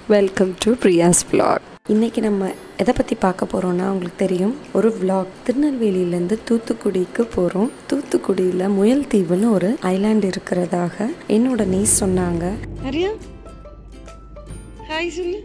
welcome to Priya's vlog இன்றைக்கி நம்ம எதை பற்றி பார்க்க போகிறோன்னா உங்களுக்கு தெரியும் ஒரு vlog திருநெல்வேலியிலேருந்து தூத்துக்குடிக்கு போகிறோம் தூத்துக்குடியில் முயல் தீவுன்னு ஒரு ஐலாண்ட் இருக்கிறதாக என்னோட நீஸ் சொன்னாங்க ஹரியா ஹாய் சொல்லு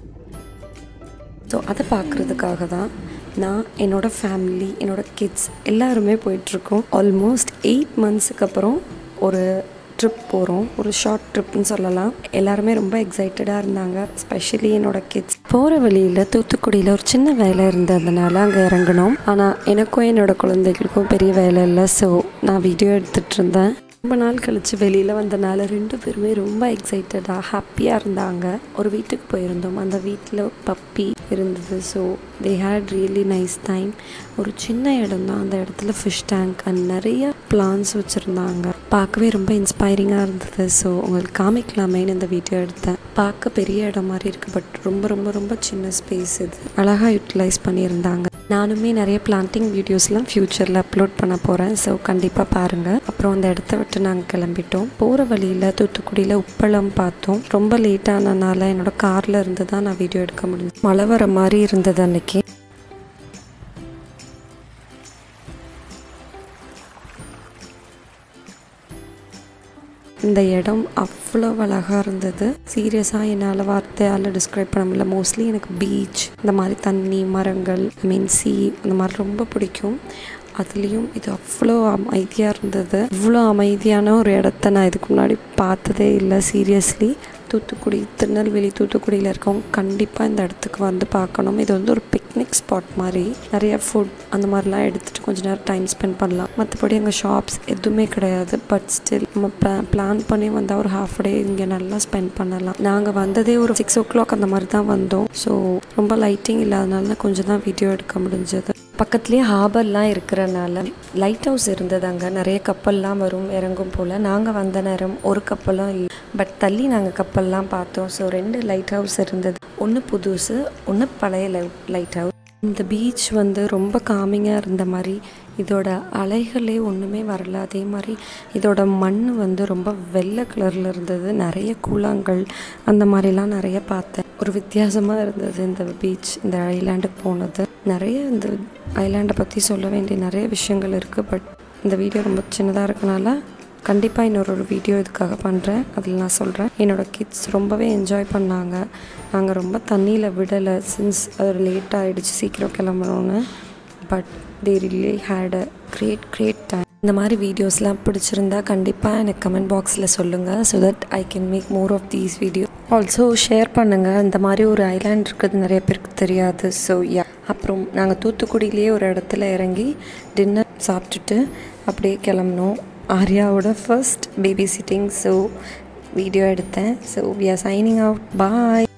ஸோ அதை பார்க்குறதுக்காக தான் நான் என்னோடய ஃபேமிலி என்னோடய கிட்ஸ் எல்லாருமே போயிட்டுருக்கோம் ஆல்மோஸ்ட் எயிட் மந்த்ஸுக்கு அப்புறம் ஒரு ட்ரிப் போகிறோம் ஒரு ஷார்ட் ட்ரிப்னு சொல்லலாம் எல்லாருமே ரொம்ப எக்ஸைட்டடாக இருந்தாங்க ஸ்பெஷலி என்னோட கிட்ஸ் போகிற வழியில் தூத்துக்குடியில் ஒரு சின்ன வேலை இருந்ததுனால அங்கே இறங்கினோம் ஆனால் எனக்கும் என்னோட குழந்தைகளுக்கும் பெரிய வேலை இல்லை ஸோ நான் வீடியோ எடுத்துகிட்டு இருந்தேன் ரொம்ப நாள் கழித்து வெளியில் வந்தனால ரெண்டு பேருமே ரொம்ப எக்ஸைட்டடாக ஹாப்பியாக இருந்தாங்க ஒரு வீட்டுக்கு போயிருந்தோம் அந்த வீட்டில் பப்பி இருந்தது so they had really nice time ஒரு சின்ன இடம் தான் அந்த இடத்துல ஃபிஷ் டேங்க் அண்ட் நிறைய பிளான்ஸ் வச்சுருந்தாங்க பார்க்கவே ரொம்ப இன்ஸ்பைரிங்காக இருந்தது ஸோ உங்களுக்கு காமிக்கலாமேன்னு இந்த வீடியோ எடுத்தேன் பார்க்க பெரிய இடம் மாதிரி இருக்குது பட் ரொம்ப ரொம்ப ரொம்ப சின்ன ஸ்பேஸ் இது அழகாக யூட்டிலைஸ் பண்ணியிருந்தாங்க நானுமே நிறைய பிளான்டிங் வீடியோஸ்லாம் ஃப்யூச்சரில் அப்லோட் பண்ண போகிறேன் ஸோ கண்டிப்பாக பாருங்கள் அப்புறம் அந்த இடத்த விட்டு நாங்கள் கிளம்பிட்டோம் போகிற வழியில் தூத்துக்குடியில் உப்பளம் பார்த்தோம் ரொம்ப லேட் ஆனனால என்னோட காரில் இருந்து தான் நான் வீடியோ எடுக்க முடியும் மழை வர மாதிரி இருந்தது அன்னைக்கு இந்த இடம் அவ்வளோ அழகாக இருந்தது சீரியஸாக என்னால் வார்த்தையால் டிஸ்கிரைப் பண்ண முடியல மோஸ்ட்லி எனக்கு பீச் இந்த மாதிரி தண்ணி மரங்கள் ஐ மீன் சி அந்த மாதிரி ரொம்ப பிடிக்கும் அதுலேயும் இது அவ்வளோ அமைதியாக இருந்தது இவ்வளோ அமைதியான ஒரு இடத்த நான் இதுக்கு முன்னாடி பார்த்ததே இல்லை சீரியஸ்லி தூத்துக்குடி திருநெல்வேலி தூத்துக்குடியில் இருக்கவங்க கண்டிப்பாக இந்த இடத்துக்கு வந்து பார்க்கணும் இது வந்து ஒரு பிக்னிக் ஸ்பாட் மாதிரி நிறைய ஃபுட் அந்த மாதிரிலாம் எடுத்துகிட்டு கொஞ்ச நேரம் டைம் ஸ்பெண்ட் பண்ணலாம் மற்றபடி அங்கே ஷாப்ஸ் எதுவுமே கிடையாது பட் ஸ்டில் நம்ம பிளான் பண்ணி வந்தால் ஒரு ஹாஃப் டே இங்கே நல்லா ஸ்பெண்ட் பண்ணலாம் நாங்கள் வந்ததே ஒரு சிக்ஸ் ஓ கிளாக் அந்த மாதிரி தான் வந்தோம் ஸோ ரொம்ப லைட்டிங் இல்லாதனால கொஞ்சம் தான் வீடியோ எடுக்க முடிஞ்சது பக்கத்துலேயே ஹார்பர்லாம் இருக்கிறனால லைட் ஹவுஸ் இருந்தது அங்கே நிறைய கப்பல்லாம் வரும் இறங்கும் போல் நாங்கள் வந்த நேரம் ஒரு கப்பலும் இல்லை பட் தள்ளி நாங்கள் கப்பல்லாம் பார்த்தோம் ஸோ ரெண்டு லைட் ஹவுஸ் இருந்தது ஒன்று புதுசு ஒன்று பழைய லைட் ஹவுஸ் இந்த பீச் வந்து ரொம்ப காமிங்காக இருந்த மாதிரி இதோட அலைகளே ஒன்றுமே வரல அதே மாதிரி இதோட மண் வந்து ரொம்ப வெள்ளை கலரில் இருந்தது நிறைய கூழாங்கல் அந்த மாதிரிலாம் நிறைய பார்த்தேன் ஒரு வித்தியாசமாக இருந்தது இந்த பீச் இந்த ஐலாண்டுக்கு போனது நிறைய இந்த ஐலாண்டை பற்றி சொல்ல வேண்டிய நிறைய விஷயங்கள் இருக்குது பட் இந்த வீடியோ ரொம்ப சின்னதாக இருக்கனால கண்டிப்பாக இன்னொரு ஒரு வீடியோ இதுக்காக பண்ணுறேன் அதில் நான் சொல்கிறேன் என்னோடய கிட்ஸ் ரொம்பவே என்ஜாய் பண்ணாங்க நாங்கள் ரொம்ப தண்ணியில் விடலை சின்ஸ் அது லேட் ஆகிடுச்சு சீக்கிரம் கிளம்புறோன்னு but they really had a great great time இந்த மாதிரி வீடியோஸ்லாம் பிடிச்சிருந்தா கண்டிப்பாக எனக்கு கமெண்ட் பாக்ஸில் சொல்லுங்கள் so that I can make more of these video also share பண்ணுங்கள் இந்த மாதிரி ஒரு ஐலாண்ட் இருக்கிறது நிறைய பேருக்கு தெரியாது ஸோ யா அப்புறம் நாங்கள் தூத்துக்குடியிலேயே ஒரு இடத்துல இறங்கி டின்னர் சாப்பிட்டுட்டு அப்படியே கிளம்புனோம் ஆர்யாவோட first babysitting so video எடுத்தேன் so we are signing out bye